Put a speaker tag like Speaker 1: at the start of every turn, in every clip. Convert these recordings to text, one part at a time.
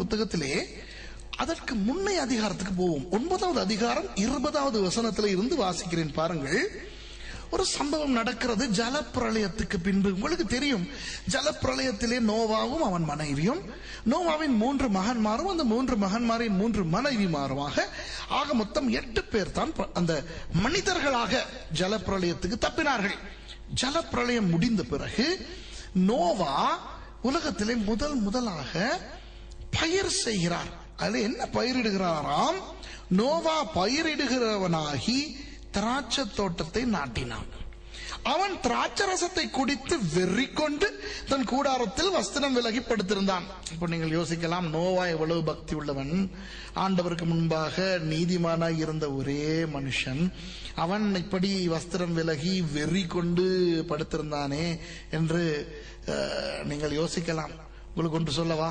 Speaker 1: புத்தகத்திலே அதற்கு முன்னைய அதிகாரத்துக்கு போவோம் ஒன்பதாவது அதிகாரம் இருபதாவது வசனத்துல இருந்து வாசிக்கிறேன் பாருங்கள் ஒரு சம்பவம் நடக்கிறது ஜலப்பிரளயத்துக்கு பின்பு உங்களுக்கு தெரியும் ஜலப்பிரளயத்திலே நோவாவும் அவன் மனைவியும் நோவாவின் மூன்று மகன்மாரும் அந்த மூன்று மகன்மாரின் மூன்று மனைவிமாருமாக ஆக மொத்தம் எட்டு பேர் தான் ப- அந்த மனிதர்களாக ஜலப்பிரளயத்துக்கு தப்பினார்கள் ஜலப்பிரளயம் முடிந்த பிறகு நோவா உலகத்திலே முதல் முதலாக பயிர் செய்கிறார் அதுல என்ன பயிரிடுகிறாராம் நோவா பயிரிடுகிறவனாகி திராட்சை தோட்டத்தை நாட்டினான் அவன் திராட்சை ரசத்தை குடித்து வெறி கொண்டு தன் கூடாரத்தில் வஸ்திரம் விலகி படுத்திருந்தான் இப்போ நீங்கள் யோசிக்கலாம் நோவா எவ்வளவு பக்தி உள்ளவன் ஆண்டவருக்கு முன்பாக நீதிமானாய் இருந்த ஒரே மனுஷன் அவன் இப்படி வஸ்திரம் விலகி வெறி கொண்டு படுத்திருந்தானே என்று அஹ், நீங்கள் யோசிக்கலாம் உங்களுக்கு ஒன்று சொல்லவா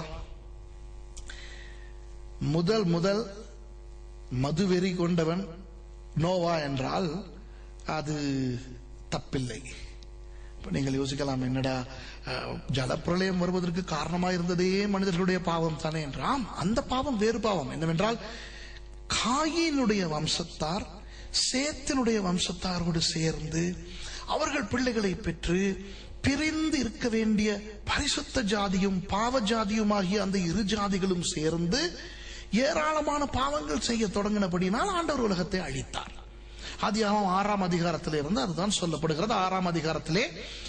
Speaker 1: முதல் முதல் மதுவெறி கொண்டவன் நோவா என்றால் அது தப்பில்லை இப்ப நீங்கள் யோசிக்கலாம் என்னடா அஹ், ஜலப்பிரளயம் வருவதற்கு காரணமாக இருந்ததே மனிதர்களுடைய பாவம் தானே என்றாம் அந்த பாவம் வேறு பாவம் என்னவென்றால் காயினுடைய வம்சத்தார் சேத்தினுடைய வம்சத்தாரோடு சேர்ந்து அவர்கள் பிள்ளைகளை பெற்று பிரிந்து இருக்க வேண்டிய பரிசுத்த ஜாதியும் பாவ ஜாதியுமாகிய அந்த இரு ஜாதிகளும் சேர்ந்து ஏராளமான பாவங்கள் செய்ய தொடங்கினபடினால் ஆண்டவர் உலகத்தை அழித்தார் ஆதியாகமம் ஆறாம் அதிகாரத்திலே இருந்து அதுதான் சொல்லப்படுகிறது ஆறாம் அதிகாரத்திலே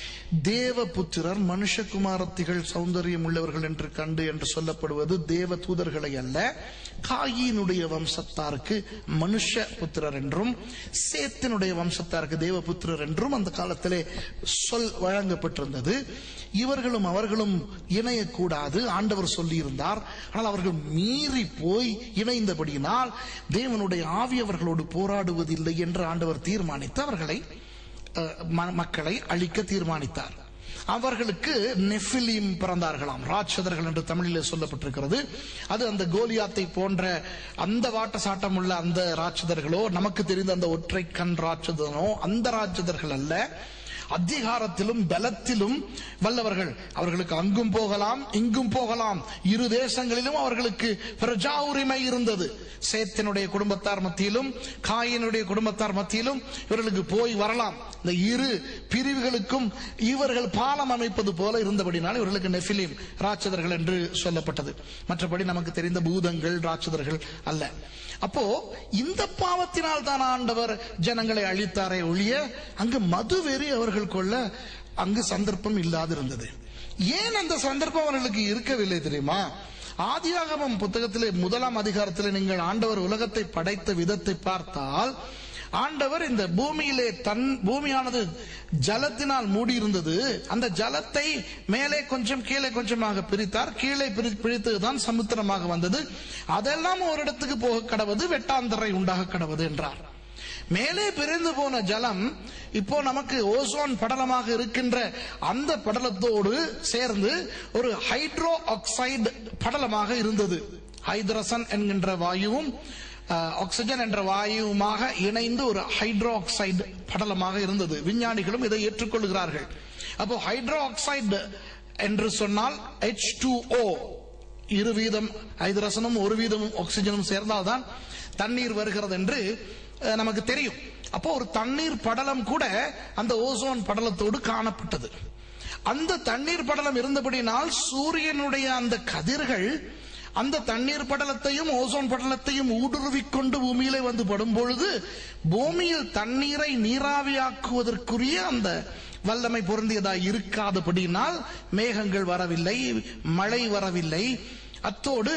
Speaker 1: தேவபுத்திரர் மனுஷகுமாரத்திகள் சௌந்தரியம் உள்ளவர்கள் என்று கண்டு என்று சொல்லப்படுவது தேவ தூதர்களை அல்ல காயினுடைய வம்சத்தாருக்கு மனுஷ புத்திரர் என்றும் சேத்தினுடைய வம்சத்தாருக்கு தேவபுத்திரர் என்றும் அந்த காலத்திலே சொல் வழங்கப்பட்டிருந்தது இவர்களும் அவர்களும் இணையக்கூடாது ஆண்டவர் சொல்லியிருந்தார் ஆனால் அவர்கள் மீறி போய் இணைந்தபடியினால் தேவனுடைய ஆவி அவர்களோடு போராடுவதில்லை என்று ஆண்டவர் தீர்மானித்து அவர்களை அஹ், ம- மக்களை அழிக்க தீர்மானித்தார் அவர்களுக்கு நெஃபிலீம் பிறந்தார்களாம் ராட்சதர்கள் என்று தமிழிலே சொல்லப்பட்டிருக்கிறது அது அந்த கோலியாத்தை போன்ற அந்த வாட்ட சாட்டம் உள்ள அந்த ராட்சதர்களோ நமக்கு தெரிந்த அந்த ஒற்றை கண் ராட்சதனோ அந்த ராட்சதர்கள் அல்ல அதிகாரத்திலும் பலத்திலும் வல்லவர்கள் அவர்களுக்கு அங்கும் போகலாம் இங்கும் போகலாம் இரு தேசங்களிலும் அவர்களுக்கு பிரஜா உரிமை இருந்தது சேத்தினுடைய குடும்பத்தார் மத்தியிலும் காயினுடைய குடும்பத்தார் மத்தியிலும் இவர்களுக்கு போய் வரலாம் இந்த இரு பிரிவுகளுக்கும் இவர்கள் பாலம் அமைப்பது போல இருந்தபடினால் இவர்களுக்கு நெஃபிலிம் ராட்சதர்கள் என்று சொல்லப்பட்டது மற்றபடி நமக்கு தெரிந்த பூதங்கள் ராட்சதர்கள் அல்ல அப்போ இந்த பாவத்தினால் தான் ஆண்டவர் ஜனங்களை அழித்தாரே ஒழிய அங்கு மதுவெறி அவர்கள் கொள்ள அங்கு சந்தர்ப்பம் இல்லாதிருந்தது ஏன் அந்த சந்தர்ப்பம் அவர்களுக்கு இருக்கவில்லை தெரியுமா ஆதியாகமம் புத்தகத்திலே முதலாம் அதிகாரத்திலே நீங்கள் ஆண்டவர் உலகத்தை படைத்த விதத்தை பார்த்தால் ஆண்டவர் இந்த பூமியிலே தன் பூமியானது ஜலத்தினால் மூடியிருந்தது அந்த ஜலத்தை மேலே கொஞ்சம் கீழே கொஞ்சமாக பிரித்தார் கீழே பிரி- பிரித்ததுதான் சமுத்திரமாக வந்தது அதெல்லாம் ஒரு இடத்துக்கு போக கடவது வெட்டாந்தரை உண்டாக கடவது என்றார் மேலே பிரிந்து போன ஜலம் இப்போ நமக்கு ஓசோன் படலமாக இருக்கின்ற அந்த படலத்தோடு சேர்ந்து ஒரு ஹைட்ரோ ஆக்சைடு படலமாக இருந்தது ஹைட்ரசன் என்கின்ற வாயுவும் அஹ், ஆக்சிஜன் என்ற வாயுவுமாக இணைந்து ஒரு ஹைட்ரோ ஆக்சைடு படலமாக இருந்தது விஞ்ஞானிகளும் இதை ஏற்றுக்கொள்கிறார்கள் அப்போ ஹைட்ரோ ஆக்சைடு என்று சொன்னால் ஹெச் டூ ஓ இரு வீதம் ஹைட்ரசனும் ஒரு வீதமும் ஆக்சிஜனும் சேர்ந்தால்தான் தண்ணீர் வருகிறது என்று அஹ், நமக்கு தெரியும் அப்போ ஒரு தண்ணீர் படலம் கூட அந்த ஓசோன் படலத்தோடு காணப்பட்டது அந்த தண்ணீர் படலம் இருந்தபடினால் சூரியனுடைய அந்த கதிர்கள் அந்த தண்ணீர் படலத்தையும் ஓசோன் படலத்தையும் ஊடுருவிக் கொண்டு பூமியிலே வந்து படும் பொழுது பூமியில் தண்ணீரை நீராவியாக்குவதற்குரிய அந்த வல்லமை பொருந்தியதாய் இருக்காதபடினால் மேகங்கள் வரவில்லை மழை வரவில்லை அத்தோடு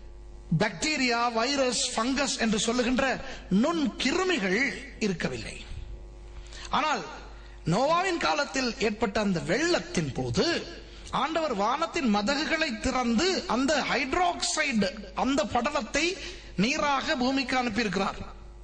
Speaker 1: பாக்டீரியா வைரஸ் ஃபங்கஸ் என்று சொல்லுகின்ற நுண் கிருமிகள் இருக்கவில்லை ஆனால் நோவாவின் காலத்தில் ஏற்பட்ட அந்த வெள்ளத்தின் போது ஆண்டவர் வானத்தின் மதகுகளை திறந்து அந்த ஹைட்ரோக்சைடு அந்த படலத்தை நீராக பூமிக்கு அனுப்பியிருக்கிறார்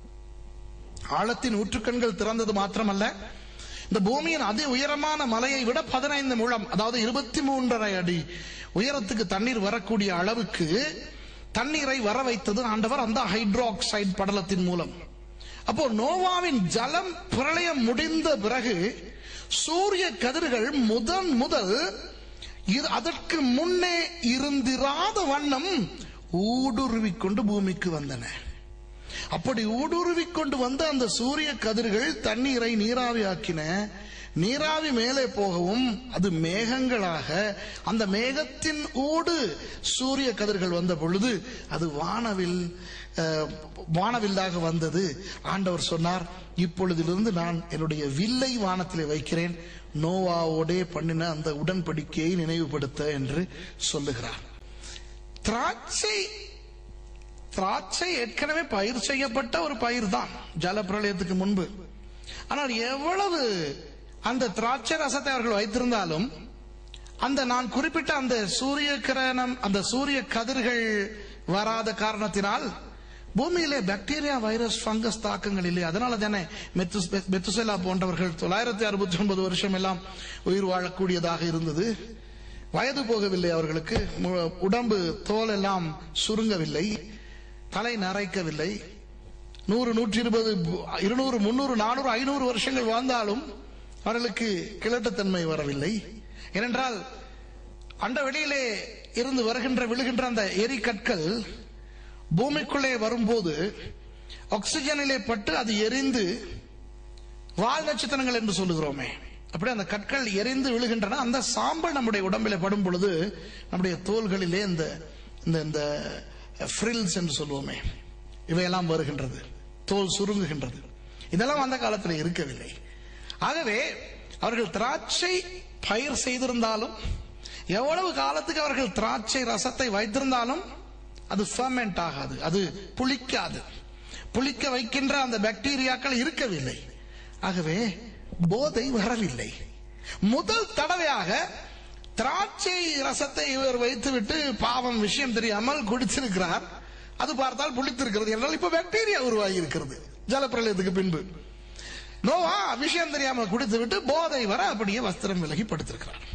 Speaker 1: ஆழத்தின் ஊற்றுக்கண்கள் திறந்தது மாத்திரமல்ல இந்த பூமியின் அதி உயரமான மலையை விட பதினைந்து முழம் அதாவது இருபத்தி மூன்றரை அடி உயரத்துக்கு தண்ணீர் வரக்கூடிய அளவுக்கு தண்ணீரை வர வைத்தது ஆண்டவர் அந்த ஹைட்ரோக்சைடு படலத்தின் மூலம் அப்போ நோவாவின் ஜலம் பிரளயம் முடிந்த பிறகு சூரிய கதிர்கள் முதன் முதல் இது அதற்கு முன்னே இருந்திராத வண்ணம் ஊடுருவிக் கொண்டு பூமிக்கு வந்தன அப்படி ஊடுருவிக் கொண்டு வந்த அந்த சூரிய கதிர்கள் தண்ணீரை நீராவியாக்கின நீராவி மேலே போகவும் அது மேகங்களாக அந்த மேகத்தின் ஊடு சூரிய கதிர்கள் வந்த பொழுது அது வானவில் அஹ், வானவில்லாக வந்தது ஆண்டவர் சொன்னார் இப்பொழுதிலிருந்து நான் என்னுடைய வில்லை வானத்திலே வைக்கிறேன் நோவாவோடே பண்ணின அந்த உடன்படிக்கையை நினைவுபடுத்த என்று சொல்லுகிறார் திராட்சை திராட்சை ஏற்கனவே பயிர் செய்யப்பட்ட ஒரு பயிர் தான் ஜலப்பிரளயத்துக்கு முன்பு ஆனால் எவ்வளவு அந்த திராட்சை ரசத்தை அவர்கள் வைத்திருந்தாலும் அந்த நான் குறிப்பிட்ட அந்த சூரிய கிரணம் அந்த சூரிய கதிர்கள் வராத காரணத்தினால் பூமியிலே பாக்டீரியா வைரஸ் ஃபங்கஸ் தாக்கங்கள் இல்லை அதனால தானே மெத்துஸ்- மெத்துசெலா போன்றவர்கள் தொள்ளாயிரத்தி அறுபத்தி ஒன்பது வருஷம் எல்லாம் உயிர் வாழக்கூடியதாக இருந்தது வயது போகவில்லை அவர்களுக்கு மு- உடம்பு தோல் எல்லாம் சுருங்கவில்லை தலை நரைக்கவில்லை நூறு நூற்றி இருபது இருநூறு முன்னூறு நானூறு ஐநூறு வருஷங்கள் வாழ்ந்தாலும் அவர்களுக்கு கிழட்டுத்தன்மை வரவில்லை ஏனென்றால் அண்ட வெளியிலே இருந்து வருகின்ற விழுகின்ற அந்த எரிக்கற்கள் பூமிக்குள்ளே வரும்போது ஆக்சிஜனிலே பட்டு அது எரிந்து வால் நட்சத்திரங்கள் என்று சொல்லுகிறோமே அப்படி அந்த கற்கள் எரிந்து விழுகின்றன அந்த சாம்பல் நம்முடைய உடம்பிலே படும் பொழுது நம்முடைய தோள்களிலே இந்த இந்த இந்த ஃப்ரில்ஸ் என்று சொல்லுவோமே இவையெல்லாம் வருகின்றது தோல் சுருங்குகின்றது இதெல்லாம் அந்த காலத்தில் இருக்கவில்லை ஆகவே அவர்கள் திராட்சை பயிர் செய்திருந்தாலும் எவ்வளவு காலத்துக்கு அவர்கள் திராட்சை ரசத்தை வைத்திருந்தாலும் அது ஃபர்மெண்ட் ஆகாது அது புளிக்காது புளிக்க வைக்கின்ற அந்த பாக்டீரியாக்கள் இருக்கவில்லை ஆகவே போதை வரவில்லை முதல் தடவையாக திராட்சை ரசத்தை இவர் வைத்துவிட்டு பாவம் விஷயம் தெரியாமல் குடிச்சிருக்கிறார் அது பார்த்தால் புளித்திருக்கிறது என்றால் இப்ப பாக்டீரியா உருவாகி இருக்கிறது ஜலப்பிரளயத்துக்கு பின்பு நோவா விஷயம் தெரியாமல் குடித்து விட்டு போதை வர அப்படியே வஸ்திரம் விலகி படுத்திருக்கிறார்